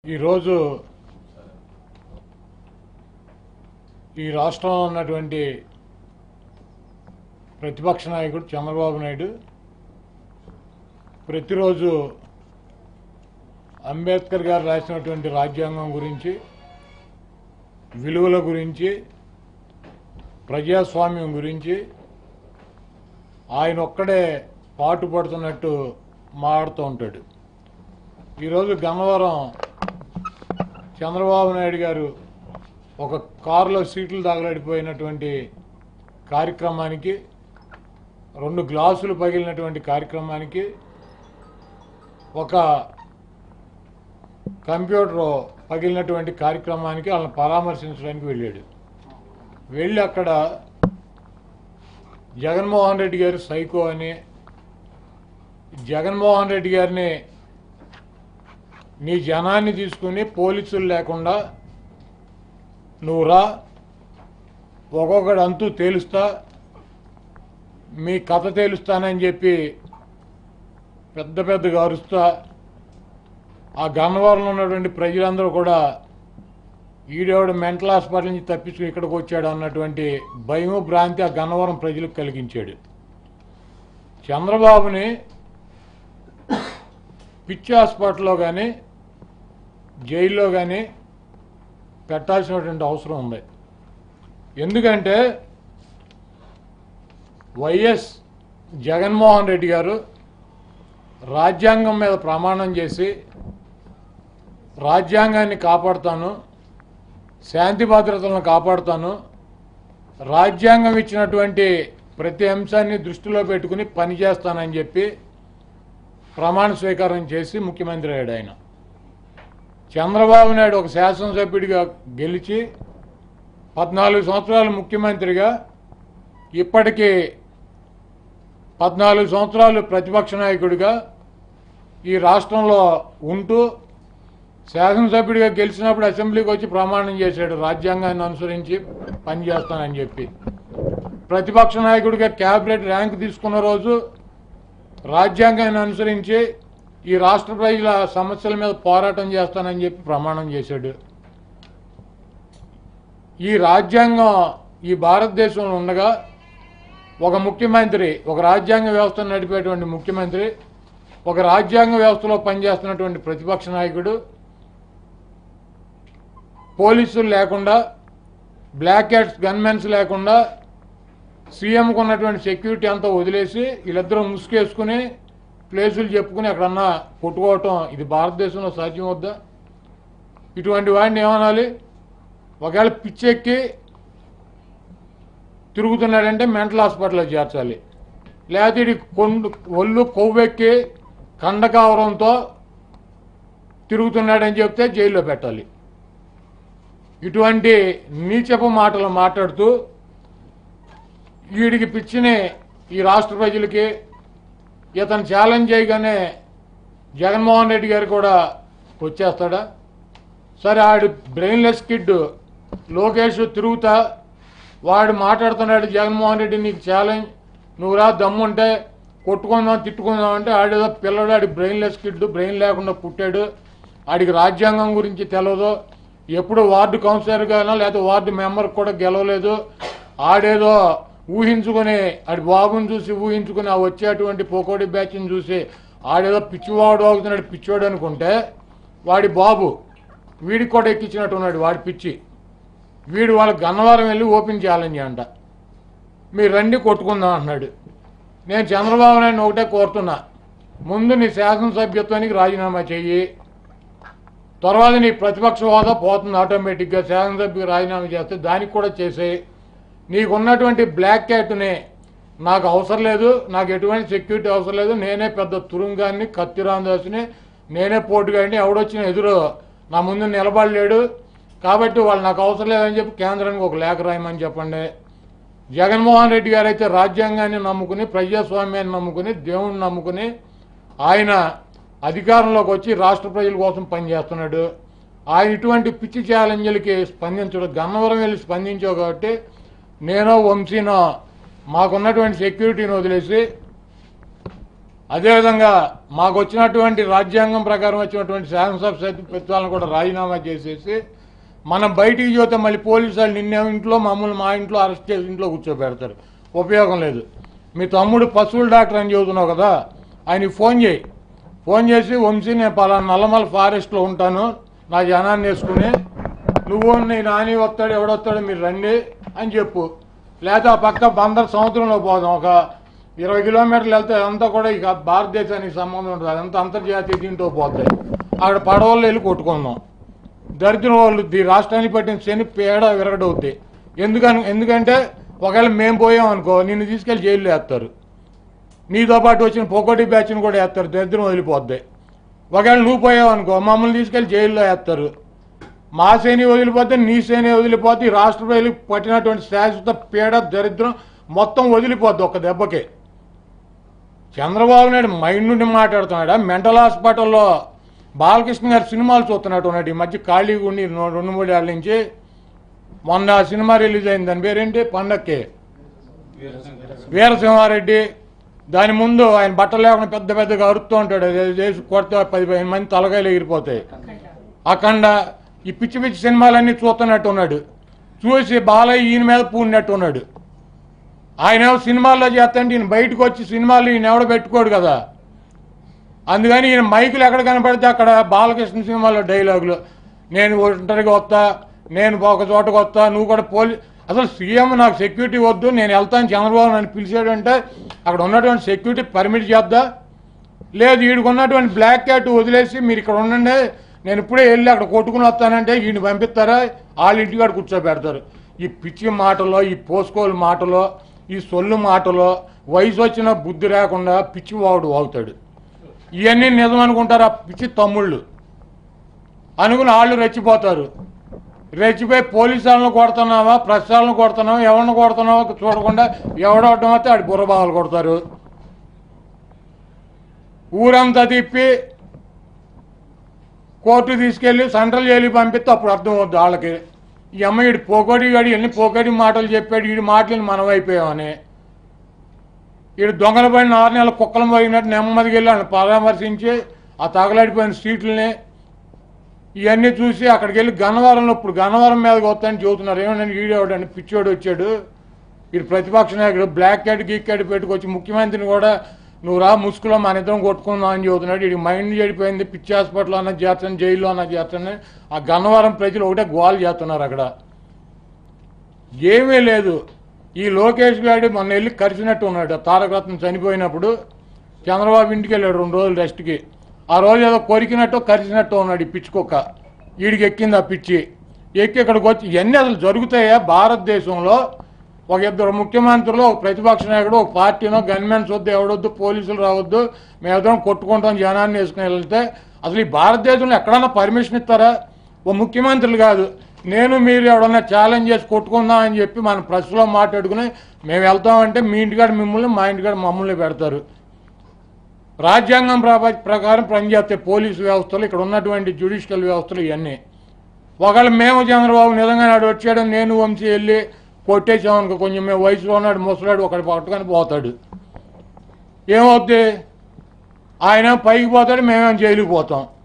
ఈరోజు ఈ రాష్ట్రంలో ఉన్నటువంటి ప్రతిపక్ష నాయకుడు చంద్రబాబు నాయుడు ప్రతిరోజు అంబేద్కర్ గారు రాసినటువంటి రాజ్యాంగం గురించి విలువల గురించి ప్రజాస్వామ్యం గురించి ఆయన ఒక్కడే పాటుపడుతున్నట్టు మాట్లాడుతూ ఉంటాడు ఈరోజు గన్నవరం చంద్రబాబు నాయుడు గారు ఒక కారులో సీట్లు తగలడిపోయినటువంటి కార్యక్రమానికి రెండు గ్లాసులు పగిలినటువంటి కార్యక్రమానికి ఒక కంప్యూటర్ పగిలినటువంటి కార్యక్రమానికి వాళ్ళని పరామర్శించడానికి వెళ్ళాడు వెళ్ళి అక్కడ జగన్మోహన్ రెడ్డి గారు సైకో అని జగన్మోహన్ రెడ్డి గారిని నీ జనాన్ని తీసుకుని పోలీసులు లేకుండా నువ్వు రా ఒక్కొక్కడు అంతూ తేలుస్తా మీ కథ తేలుస్తానని చెప్పి పెద్ద పెద్దగా అరుస్తా ఆ గన్నవరంలో ఉన్నటువంటి ప్రజలందరూ కూడా ఈడేవాడు మెంటల్ హాస్పిటల్ నుంచి తప్పించుకుని ఇక్కడికి వచ్చాడు అన్నటువంటి భయము భ్రాంతి ఆ గన్నవరం ప్రజలకు కలిగించాడు చంద్రబాబుని పిచ్చి హాస్పిటల్లో కానీ జైల్లో కానీ పెట్టాల్సినటువంటి అవసరం ఉంది ఎందుకంటే వైఎస్ జగన్మోహన్ రెడ్డి గారు రాజ్యాంగం మీద ప్రమాణం చేసి రాజ్యాంగాన్ని కాపాడుతాను శాంతి భద్రతలను కాపాడుతాను రాజ్యాంగం ఇచ్చినటువంటి ప్రతి అంశాన్ని దృష్టిలో పెట్టుకుని పనిచేస్తానని చెప్పి ప్రమాణ స్వీకారం చేసి ముఖ్యమంత్రి అయ్యాడు ఆయన చంద్రబాబు నాయుడు ఒక శాసనసభ్యుడిగా గెలిచి పద్నాలుగు సంవత్సరాలు ముఖ్యమంత్రిగా ఇప్పటికీ పద్నాలుగు సంవత్సరాలు ప్రతిపక్ష నాయకుడిగా ఈ రాష్ట్రంలో ఉంటూ శాసనసభ్యుడిగా గెలిచినప్పుడు అసెంబ్లీకి వచ్చి ప్రమాణం చేశాడు రాజ్యాంగాన్ని అనుసరించి పనిచేస్తానని చెప్పి ప్రతిపక్ష నాయకుడిగా క్యాబినెట్ ర్యాంక్ తీసుకున్న రోజు రాజ్యాంగాన్ని అనుసరించి ఈ రాష్ట్ర ప్రజల సమస్యల మీద పోరాటం చేస్తానని చెప్పి ప్రమాణం చేశాడు ఈ రాజ్యాంగం ఈ భారతదేశంలో ఉండగా ఒక ముఖ్యమంత్రి ఒక రాజ్యాంగ వ్యవస్థను నడిపేటువంటి ముఖ్యమంత్రి ఒక రాజ్యాంగ వ్యవస్థలో పనిచేస్తున్నటువంటి ప్రతిపక్ష నాయకుడు పోలీసులు లేకుండా బ్లాక్ హ్యాట్స్ గన్మెన్స్ లేకుండా సీఎంకు ఉన్నటువంటి సెక్యూరిటీ అంతా వదిలేసి వీళ్ళిద్దరూ ముసుగేసుకుని ప్లేసులు చెప్పుకుని ఎక్కడన్నా కొట్టుకోవటం ఇది భారతదేశంలో సాధ్యం వద్దా ఇటువంటి వాడిని ఏమనాలి ఒకవేళ పిచ్చెక్కి తిరుగుతున్నాడంటే మెంటల్ హాస్పిటల్లో చేర్చాలి లేకపోతే ఇది కొండు ఒళ్ళు కొవ్వెక్కి కండకావరంతో తిరుగుతున్నాడని చెప్తే జైల్లో పెట్టాలి ఇటువంటి నీచపు మాటలు మాట్లాడుతూ వీడికి పిచ్చిని ఈ రాష్ట్ర ప్రజలకి ఇతను ఛాలెంజ్ చేయగానే జగన్మోహన్ రెడ్డి గారు కూడా వచ్చేస్తాడా సరే ఆడు బ్రెయిన్లెస్ కిడ్ లోకేష్ తిరుగుతా వాడు మాట్లాడుతున్నాడు జగన్మోహన్ రెడ్డి నీకు ఛాలెంజ్ నువ్వు రా దమ్ముంటే కొట్టుకుందాం తిట్టుకుందాం అంటే ఆడేదో పిల్లడు ఆడి బ్రెయిన్లెస్ కిడ్ బ్రెయిన్ లేకుండా పుట్టాడు ఆడికి రాజ్యాంగం గురించి తెలియదు ఎప్పుడు వార్డు కౌన్సిలర్గానో లేకపోతే వార్డు మెంబర్ కూడా గెలవలేదు ఆడేదో ఊహించుకుని ఆడి బాబుని చూసి ఊహించుకుని ఆ వచ్చేటువంటి పోకోడి బ్యాచ్ని చూసి ఆడేదో పిచ్చివాడు అవుతున్నాడు పిచ్చోడు అనుకుంటే వాడి బాబు వీడికి కూడా ఎక్కించినట్టు ఉన్నాడు వాడి పిచ్చి వీడు వాళ్ళ గన్నవరం వెళ్ళి ఓపెన్ ఛాలెంజ్ అంట మీరు రండి కొట్టుకుందాం అన్నాడు నేను చంద్రబాబు నాయుడు ఒకటే కోరుతున్నా ముందు నీ శాసనసభ్యత్వానికి రాజీనామా చెయ్యి తర్వాత నీ ప్రతిపక్ష హోదా పోతుంది ఆటోమేటిక్గా శాసనసభ్యుకి రాజీనామా చేస్తే దానికి కూడా చేసేయి నీకున్నటువంటి బ్లాక్ క్యాట్ని నాకు అవసరం లేదు నాకు ఎటువంటి సెక్యూరిటీ అవసరం లేదు నేనే పెద్ద తురుంగాన్ని కత్తి రామదాసుని నేనే పోటుగాడిని ఎవడొచ్చిన ఎదురు నా ముందు నిలబడలేడు కాబట్టి వాళ్ళు నాకు అవసరం లేదని చెప్పి కేంద్రానికి ఒక లేఖ రాయమని చెప్పండి జగన్మోహన్ రెడ్డి గారు అయితే రాజ్యాంగాన్ని నమ్ముకుని ప్రజాస్వామ్యాన్ని నమ్ముకుని దేవుణ్ణి నమ్ముకుని ఆయన అధికారంలోకి వచ్చి రాష్ట్ర ప్రజల కోసం పనిచేస్తున్నాడు ఆయన ఇటువంటి పిచ్చి ఛాలెంజ్లకి స్పందించడు గన్నవరం వెళ్ళి స్పందించావు కాబట్టి నేనో వంశీనో మాకున్నటువంటి సెక్యూరిటీని వదిలేసి అదేవిధంగా మాకు వచ్చినటువంటి రాజ్యాంగం ప్రకారం వచ్చినటువంటి శాసనసభ సభ్యత్వాలను కూడా రాజీనామా చేసేసి మనం బయటికి చూస్తే మళ్ళీ పోలీసు వాళ్ళు నిన్నే ఇంట్లో మమ్మల్ని మా ఇంట్లో అరెస్ట్ చేసి ఇంట్లో కూర్చోబెడతారు ఉపయోగం లేదు మీ తమ్ముడు పశువుల డాక్టర్ అని చెబుతున్నావు కదా ఆయనకి ఫోన్ చేయి ఫోన్ చేసి వంశీ నేను పలానా నల్లమల ఫారెస్ట్లో ఉంటాను నా జనాన్ని వేసుకుని నువ్వు నీ నాని వస్తాడు ఎవడొస్తాడు మీరు రండి అని చెప్పు లేదా ఆ పక్క బందర్ సముద్రంలో పోదాం ఒక ఇరవై కిలోమీటర్లు వెళ్తే అంతా కూడా ఇక భారతదేశానికి సంబంధం ఉంటుంది అదంతా అంతర్జాతీయ దీంట్లో పోతాయి అక్కడ పడవల్లో వెళ్ళి కొట్టుకుందాం దరిద్రం వాళ్ళు ఈ రాష్ట్రానికి పట్టిన శని పేడ విరగడవుతాయి ఎందుకని ఎందుకంటే ఒకవేళ మేము పోయాం అనుకో నిన్ను తీసుకెళ్లి జైల్లో వేస్తారు నీతో పాటు వచ్చిన పొగటి బ్యాచ్ని కూడా వేస్తారు దరిద్రం వదిలిపోద్ది ఒకవేళ నువ్వు పోయావు అనుకో మమ్మల్ని తీసుకెళ్లి జైల్లో వేస్తారు మా శ్రేణి వదిలిపోతే నీ శ్రేణి వదిలిపోతే ఈ రాష్ట్ర ప్రజలకు పట్టినటువంటి శాశ్వత పీడ దరిద్రం మొత్తం వదిలిపోద్ది ఒక్క దెబ్బకి చంద్రబాబు నాయుడు మైండ్ నుండి మాట్లాడుతున్నాడా మెంటల్ హాస్పిటల్లో బాలకృష్ణ గారి సినిమాలు చూస్తున్నట్టు ఉన్నాడు ఈ మధ్య ఖాళీగా ఉండి నో- రెండు మూడు ఏళ్ళ నుంచి మొన్న ఆ సినిమా రిలీజ్ అయింది దాని పేరేంటి పండక్కి వీరసింహారెడ్డి దాని ముందు ఆయన బట్టలు లేకుండా పెద్ద పెద్దగా అరుస్తూ ఉంటాడు అది చేసి కొడితే పది పదిహేను మంది తలకాయలు ఎగిరిపోతాయి అఖండ ఈ పిచ్చి పిచ్చి సినిమాలన్నీ చూస్తున్నట్టు ఉన్నాడు చూసి బాలయ్య ఈయన మీద పూడినట్టు ఉన్నాడు ఆయన ఏమో సినిమాల్లో చేస్తుంటే ఈయన బయటకు వచ్చి సినిమాలు ఈయన ఎవడ పెట్టుకోడు కదా అందుకని ఈయన మైకులు ఎక్కడ కనపడితే అక్కడ బాలకృష్ణ సినిమాలో డైలాగులు నేను ఒంటరిగా వస్తా నేను ఒక చోటకు వస్తా నువ్వు కూడా పోలీ అసలు సీఎం నాకు సెక్యూరిటీ వద్దు నేను వెళ్తాను చంద్రబాబు నన్ను పిలిచాడంటే అక్కడ ఉన్నటువంటి సెక్యూరిటీ పర్మిట్ చేద్దా లేదు వీడికి ఉన్నటువంటి బ్లాక్ క్యాట్ వదిలేసి మీరు ఇక్కడ ఉండండి నేను ఇప్పుడే వెళ్ళి అక్కడ కొట్టుకుని వస్తానంటే వీడిని పంపిస్తారా వాళ్ళ ఇంటికాడ కూర్చోబెడతారు ఈ పిచ్చి మాటలో ఈ పోసుకోలు మాటలో ఈ సొల్లు మాటలో వయసు వచ్చిన బుద్ధి లేకుండా పిచ్చి వాడు వాగుతాడు ఇవన్నీ నిజం అనుకుంటారు ఆ పిచ్చి తమ్ముళ్ళు అనుకుని వాళ్ళు రెచ్చిపోతారు రెచ్చిపోయి పోలీసు వాళ్ళని కొడుతున్నావా ప్రెస్ వాళ్ళని కొడుతున్నావా ఎవరిని కొడుతున్నావా చూడకుండా ఎవడవడం అయితే ఆడి బుర్రబాగలు కొడతారు ఊరంతా తిప్పి కోర్టు తీసుకెళ్లి సెంట్రల్ జైలుకి పంపిస్తే అప్పుడు అర్థం అవుద్ది వాళ్ళకి ఈ అమ్మ ఈడు పోకోడి గాడి ఎన్ని పోకోడి మాటలు చెప్పాడు ఈడి మాటలు మనం అయిపోయామని ఈడు దొంగల పడిన ఆరు నెలల కుక్కలం పోయినట్టు నెమ్మదికి వెళ్ళి వాళ్ళని పరామర్శించి ఆ తగలాడిపోయిన సీట్లని ఇవన్నీ చూసి అక్కడికి వెళ్ళి గన్నవరంలో ఇప్పుడు గన్నవరం మీదకి వస్తాయని చెబుతున్నారు ఏమన్నా ఈడేవాడని పిచ్చోడు వచ్చాడు వీడు ప్రతిపక్ష నాయకుడు బ్లాక్ క్యాట్ గీక్ క్యాట్ పెట్టుకొచ్చి ముఖ్యమంత్రిని కూడా నువ్వు రా ముసుగులో మన ఇద్దరం కొట్టుకుందాం అని చెబుతున్నాడు వీడికి మైండ్ చెడిపోయింది పిచ్చి హాస్పిటల్ అన్న చేస్తాను జైల్లో అన్న చేస్తాను ఆ గన్నవరం ప్రజలు ఒకటే గోల్ చేస్తున్నారు అక్కడ ఏమీ లేదు ఈ లోకేష్ గారి మొన్న వెళ్ళి కరిచినట్టు ఉన్నాడు తారక రత్నం చనిపోయినప్పుడు చంద్రబాబు ఇంటికి వెళ్ళాడు రెండు రోజులు రెస్ట్కి ఆ రోజు ఏదో కొరికినట్టు కరిచినట్టు ఉన్నాడు ఈ పిచ్చి కుక్క వీడికి ఎక్కింది ఆ పిచ్చి ఎక్కి ఇక్కడికి వచ్చి ఇవన్నీ అసలు జరుగుతాయా భారతదేశంలో ఒక ఇద్దరు ముఖ్యమంత్రులు ఒక ప్రతిపక్ష నాయకుడు ఒక పార్టీనో గన్మెన్స్ వద్దు ఎవడొద్దు పోలీసులు రావద్దు మేమిద్దరం కొట్టుకుంటాం జనాన్ని వేసుకుని వెళ్తే అసలు ఈ భారతదేశంలో ఎక్కడన్నా పర్మిషన్ ఇస్తారా ఓ ముఖ్యమంత్రులు కాదు నేను మీరు ఎవడన్నా ఛాలెంజ్ చేసి కొట్టుకుందాం అని చెప్పి మన ప్రెస్లో మాట్లాడుకుని మేము వెళ్తామంటే మీ ఇంటికాడ మిమ్మల్ని మా ఇంటికాడ మమ్మల్ని పెడతారు రాజ్యాంగం ప్ర- ప్రకారం పనిచేస్తే పోలీసు వ్యవస్థలు ఇక్కడ ఉన్నటువంటి జ్యుడిషియల్ వ్యవస్థలు ఇవన్నీ ఒకవేళ మేము చంద్రబాబు నిజంగా నాడు వచ్చాడు నేను వంశీ వెళ్ళి కొట్టేసామనుకో కొంచెం మేము వయసులో ఉన్నాడు ముసలాడు ఒకటి పట్టుకొని పోతాడు ఏమవుద్ది ఆయన పైకి పోతాడు మేమేం జైలుకి పోతాం